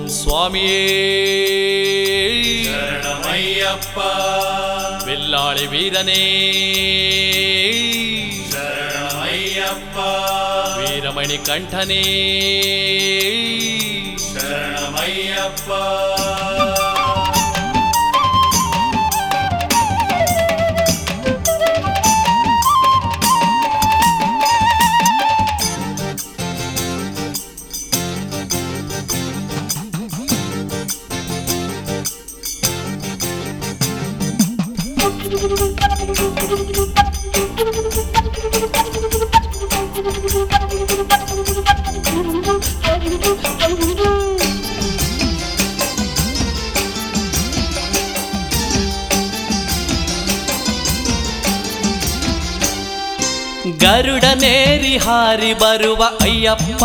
ಸ್ವಾಮಿಯೇ ಶರಣಮಯ್ಯಪ್ಪ ಬೆಲ್ಲಾಳಿ ವೀರನೇ ಶರಣಮಯ್ಯಪ್ಪ ವೀರಮಣಿ ಕಂಠನೇ ಶರಣಮಯ್ಯಪ್ಪ ಗರುಡನೇರಿ ಹಾರಿ ಬರುವ ಅಯ್ಯಪ್ಪ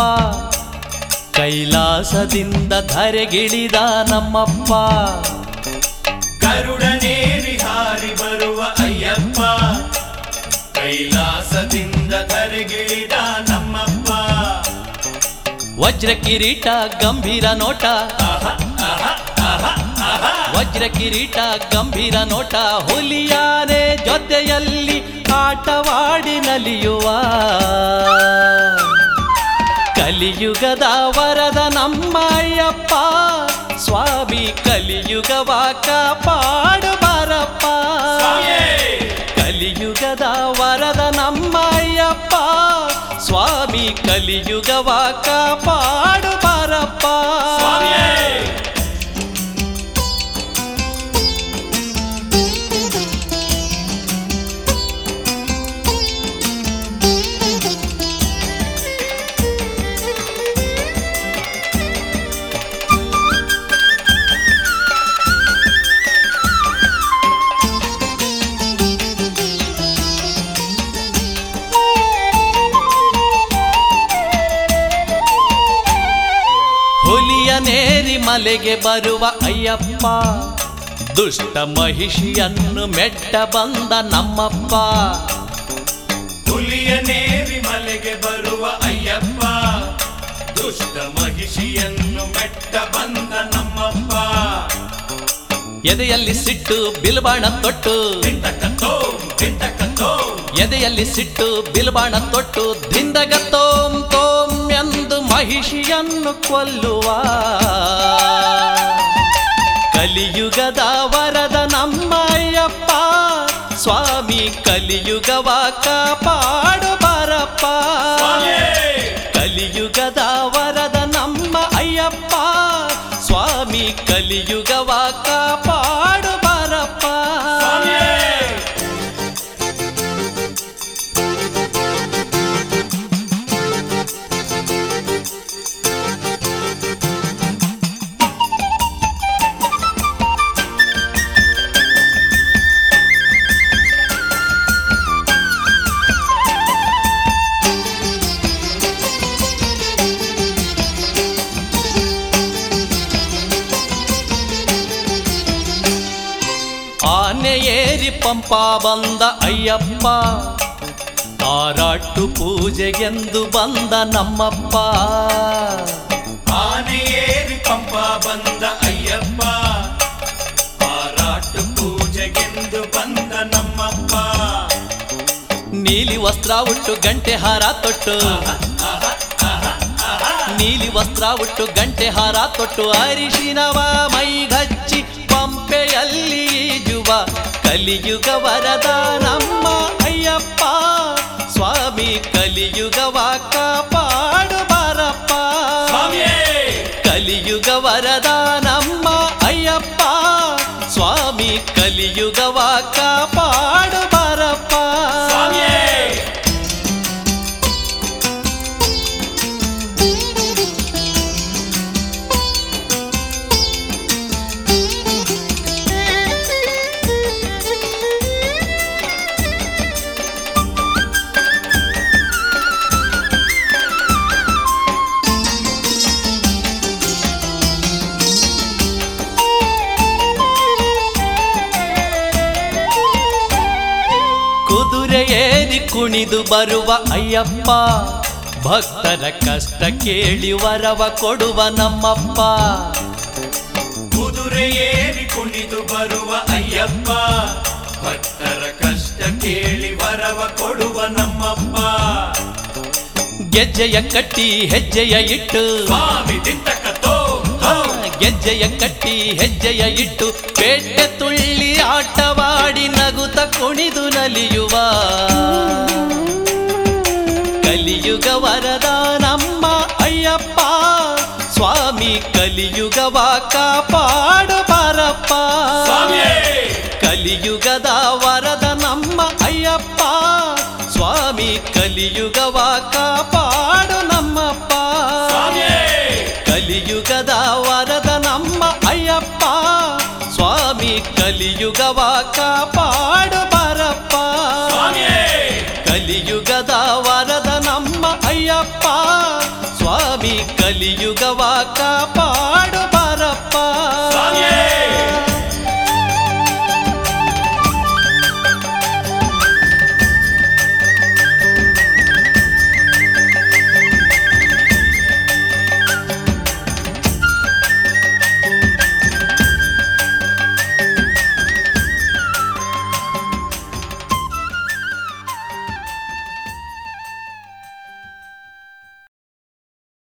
ಕೈಲಾಸದಿಂದ ಧರೆಗಿಳಿದ ನಮ್ಮಪ್ಪ ಗರುಡನೇರಿ ಹಾರಿ ಬರುವ ಅಯ್ಯಪ್ಪ ಕೈಲಾಸದಿಂದ ಧರೆಗಿಳಿದ ನಮ್ಮಪ್ಪ ವಜ್ರ ಕಿರೀಟ ಗಂಭೀರ ನೋಟ ವಜ್ರ ಕಿರೀಟ ಗಂಭೀರ ನೋಟ ಹುಲಿಯಾನೆ ಜೊತೆಯಲ್ಲಿ ಆಟವಾಡಿ ನಲಿಯುವ ಕಲಿಯುಗದ ವರದ ನಮ್ಮ ಅಯ್ಯಪ್ಪ ಸ್ವಾಮಿ ಕಲಿಯುಗವ ಕಾಪಾಡು ಬಾರಪ್ಪ ಕಲಿಯುಗದ ವರದ ನಮ್ಮ ಅಯ್ಯಪ್ಪ ಸ್ವಾಮಿ ಕಲಿಯುಗವ ಕಾಪಾಡು ಬಾರಪ್ಪ ಹುಲಿಯ ನೇರಿ ಮಲೆಗೆ ಬರುವ ಅಯ್ಯಪ್ಪ ದುಷ್ಟ ಮಹಿಷಿಯನ್ನು ಮೆಟ್ಟ ಬಂದ ನಮ್ಮಪ್ಪ ಹುಲಿಯ ನೇರಿ ಮಲೆಗೆ ಬರುವ ಅಯ್ಯಪ್ಪ ದುಷ್ಟ ಮಹಿಷಿಯನ್ನು ಮೆಟ್ಟ ಬಂದ ನಮ್ಮಪ್ಪ ಎದೆಯಲ್ಲಿ ಸಿಟ್ಟು ಬಿಲ್ಬಾಣ ತೊಟ್ಟು ತಿಂತಕತ್ತೋ ತಿಂತಕತ್ತೋ ಎದೆಯಲ್ಲಿ ಸಿಟ್ಟು ಬಿಲ್ಬಾಣ ತೊಟ್ಟು ದಿಂದಗ ತೋಂ ತೋಂ ಎಂದು ಮಹಿಷಿಯನ್ನು ಕೊಲ್ಲುವ ಕಲಿಯುಗದ ವರದ ನಮ್ಮ ಅಯ್ಯಪ್ಪ ಸ್ವಾಮಿ ಕಲಿಯುಗವ ಕಾಪಾಡು ಬಾರಪ್ಪ ಕಲಿಯುಗದ ವರದ ನಮ್ಮ ಅಯ್ಯಪ್ಪ ಸ್ವಾಮಿ ಕಲಿಯುಗವ ಕಾಪಾಡು ಬಾರಪ್ಪ ಆನೆ ಏರಿ ಪಂಪ ಬಂದ ಅಯ್ಯಪ್ಪ ಆರಾಟು ಪೂಜೆಗೆಂದು ಬಂದ ನಮ್ಮಪ್ಪ ಆನೆಯೇರಿ ಪಂಪ ಬಂದ ಅಯ್ಯಪ್ಪ ಹಾರಾಟ ಪೂಜೆಗೆಂದು ಬಂದ ನಮ್ಮಪ್ಪ ನೀಲಿ ವಸ್ತ್ರ ಉಟ್ಟು ಗಂಟೆ ಹಾರ ತೊಟ್ಟು ನೀಲಿ ವಸ್ತ್ರ ಉಟ್ಟು ಗಂಟೆ ಹಾರ ತೊಟ್ಟು ಅರಿಶಿನವ ಮೈಗಚ್ಚಿ ಪಂಪೆಯಲ್ಲಿ ಈಜುವ ಕಲಿಯುಗ ವರದ ನಮ್ಮ ಅಯ್ಯಪ್ಪ ಸ್ವಾಮಿ ಕಲಿಯುಗವ ಕಾಪಾಡು ಬಾರಪ್ಪ ಕಲಿಯುಗ ವರದ ನಮ್ಮ ಅಯ್ಯಪ್ಪ ಸ್ವಾಮಿ ಕಲಿಯುಗವ ಕಾಪಾಡು ಬಾರಪ್ಪ ಕುದುರೆ ಏರಿ ಕುಣಿದು ಬರುವ ಅಯ್ಯಪ್ಪ ಭಕ್ತರ ಕಷ್ಟ ಕೇಳಿ ವರವ ಕೊಡುವ ನಮ್ಮಪ್ಪ ಕುದುರೆ ಏರಿ ಕುಣಿದು ಬರುವ ಅಯ್ಯಪ್ಪ ಭಕ್ತರ ಕಷ್ಟ ಕೇಳಿ ವರವ ಕೊಡುವ ನಮ್ಮಪ್ಪ ಗೆಜ್ಜೆಯ ಕಟ್ಟಿ ಹೆಜ್ಜೆಯ ಇಟ್ಟು ಸ್ವಾಮಿ ದಿಂತಕತೋ ಆ, ಗೆಜ್ಜೆಯ ಕಟ್ಟಿ ಹೆಜ್ಜೆಯ ಇಟ್ಟು ಪೇಟೆ ತುಳ್ಳಿ ಆಟವಾಡಿ ನಗುತ್ತ ಕುಣಿದು ನಲಿಯುವ ಕಲಿಯುಗ ವರದ ನಮ್ಮ ಅಯ್ಯಪ್ಪ ಸ್ವಾಮಿ ಕಲಿಯುಗವ ಕಾಪಾಡು ಬಾರಪ್ಪ ಸ್ವಾಮಿಯೇ ಕಲಿಯುಗದ ವರದ ನಮ್ಮ ಅಯ್ಯಪ್ಪ ಸ್ವಾಮಿ ಕಲಿಯುಗವ ಕಾಪಾಡು ನಮ್ಮಪ್ಪ ಸ್ವಾಮಿಯೇ ಕಲಿಯುಗದ ವರದ ನಮ್ಮ ಅಯ್ಯಪ್ಪ ಸ್ವಾಮಿ ಕಲಿಯುಗವ ಕಾಪಾಡು ಬಾರಪ್ಪ ಸ್ವಾಮಿಯೇ ಕಲಿಯುಗದ ವರದ ನಮ್ಮ ಅಯ್ಯಪ್ಪ ಸ್ವಾಮಿ ಕಲಿಯುಗವ ಕಾಪಾಡು